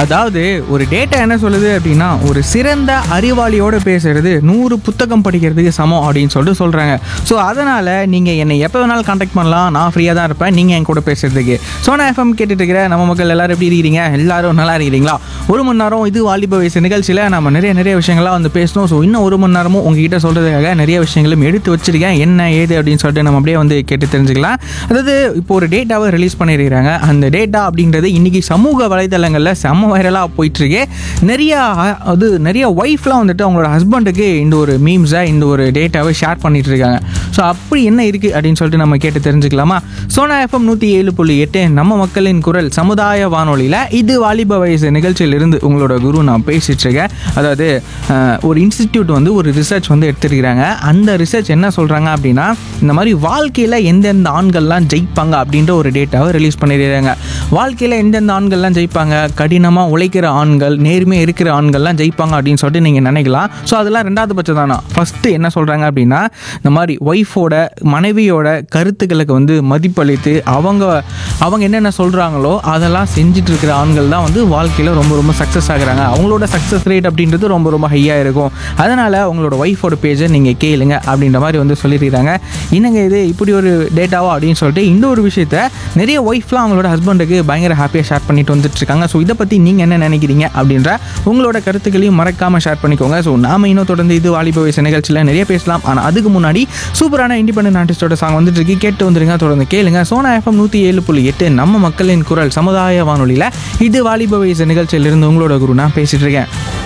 அதாவது ஒரு டேட்டா என்ன சொல்லுது அப்படின்னா ஒரு சிறந்த அறிவாளியோட பேசுறது நூறு புத்தகம் படிக்கிறதுக்கு சமம் அப்படின்னு சொல்லிட்டு சொல்கிறாங்க ஸோ அதனால் நீங்கள் என்னை எப்போ வேணாலும் காண்டாக்ட் பண்ணலாம் நான் ஃப்ரீயாக தான் இருப்பேன் நீங்கள் என் கூட பேசுறதுக்கு சோனா எஃப்எம் கேட்டுட்டு இருக்கிற நம்ம மக்கள் எல்லாரும் எப்படி இருக்கிறீங்க எல்லாரும் நல்லா இருக்கிறீங்களா ஒரு மணி நேரம் இது வாலிப வயசு நிகழ்ச்சியில் நம்ம நிறைய நிறைய விஷயங்கள்லாம் வந்து பேசணும் ஸோ இன்னும் ஒரு மணி நேரமும் உங்ககிட்ட சொல்கிறதுக்காக நிறைய விஷயங்களும் எடுத்து வச்சிருக்கேன் என்ன ஏது அப்படின்னு சொல்லிட்டு நம்ம அப்படியே வந்து கேட்டு தெரிஞ்சுக்கலாம் அதாவது இப்போ ஒரு டேட்டாவை ரிலீஸ் பண்ணியிருக்கிறாங்க அந்த டேட்டா அப்படின்றது இன்னைக்கு சமூக வலைதளங்களில் செம்ம வைரலாக போயிட்டுருக்கு நிறைய அ- அது நிறைய ஒய்ஃப்லாம் வந்துட்டு அவங்களோட ஹஸ்பண்டுக்கு இந்த ஒரு மீம்ஸை இந்த ஒரு டேட்டாவை ஷேர் பண்ணிட்டு இருக்காங்க ஸோ அப்படி என்ன இருக்குது அப்படின்னு சொல்லிட்டு நம்ம கேட்டு தெரிஞ்சுக்கலாமா சோனா எஃப்எம் நூற்றி ஏழு புள்ளி எட்டு நம்ம மக்களின் குரல் சமுதாய வானொலியில் இது வாலிப வயசு நிகழ்ச்சியிலிருந்து உங்களோட குரு நான் பேசிட்டு இருக்கேன் அதாவது அஹ், ஒரு இன்ஸ்டிடியூட் வந்து ஒரு ரிசர்ச் வந்து எடுத்திருக்கிறாங்க அந்த ரிசர்ச் என்ன சொல்கிறாங்க அப்படின்னா இந்த மாதிரி வாழ்க்கையில் எந்தெந்த ஆண்கள்லாம் ஜெயிப்பாங்க அப்படின்ற ஒரு டேட்டாவை ரிலீஸ் பண்ணியிருக்காங்க வாழ்க்கையில் எந்தெந்த ஆண்கள்லாம் ஜெயிப்பாங்க கடினமாக உழைக்கிற ஆண்கள் நேர்மையாக இருக்கிற ஆண்கள்லாம் ஜெயிப்பாங்க அப்படின்னு சொல்லிட்டு நீங்கள் நினைக்கலாம் ஸோ அதெல்லாம் ரெண்டாவது பட்சம் தானா ஃபஸ்ட்டு என்ன சொல்கிறாங்க அப்படின்னா இந்த மாதிரி ஒய்ஃபோட மனைவியோட கருத்துக்களுக்கு வந்து மதிப்பளித்து அவங்க அவங்க என்னென்ன சொல்கிறாங்களோ அதெல்லாம் செஞ்சுட்டு இருக்கிற ஆண்கள் தான் வந்து வாழ்க்கையில் ரொம்ப ரொம்ப சக்ஸஸ் ஆகுறாங்க அவங்களோட சக்ஸஸ் ரேட் அப்படின்றது ரொம்ப ரொம்ப ஹையாக இருக்கும் அதனால் உங்களோட ஒய்ஃபோட பேஜை நீங்கள் கேளுங்க அப்படின்ற மாதிரி வந்து சொல்லியிருக்கிறாங்க என்னங்க இது இப்படி ஒரு டேட்டாவா அப்படின்னு சொல்லிட்டு இந்த ஒரு விஷயத்த நிறைய ஒய்ஃப்லாம் அவங்களோட ஹஸ்பண்டுக்கு பயங்கர ஹாப்பியாக ஷேர் பண்ணிட்டு வந்துட்டு இருக்காங்க ஸோ இதை பற்றி நீங்கள் என்ன நினைக்கிறீங்க அப்படின்ற உங்களோட கருத்துக்களையும் மறக்காமல் ஷேர் பண்ணிக்கோங்க ஸோ நாம இன்னும் தொடர்ந்து இது வாலிப வயசு நிகழ்ச்சியில் நிறைய பேசலாம் ஆனால் அதுக்கு முன்னாடி சூப்பரான இண்டிபெண்டன்ட் ஆர்டிஸ்டோட சாங் வந்துட்டு இருக்கு கேட்டு வந்துருங்க தொடர்ந்து கேளுங்க சோனா எஃப்எம் நூற்றி ஏழு புள்ளி எட்டு நம்ம மக்களின் குரல் சமுதாய வானொலியில் இது வாலிப வயசு நிகழ்ச்சியிலிருந்து உங்களோட குரு நான் பேசிட்டு இருக்கேன்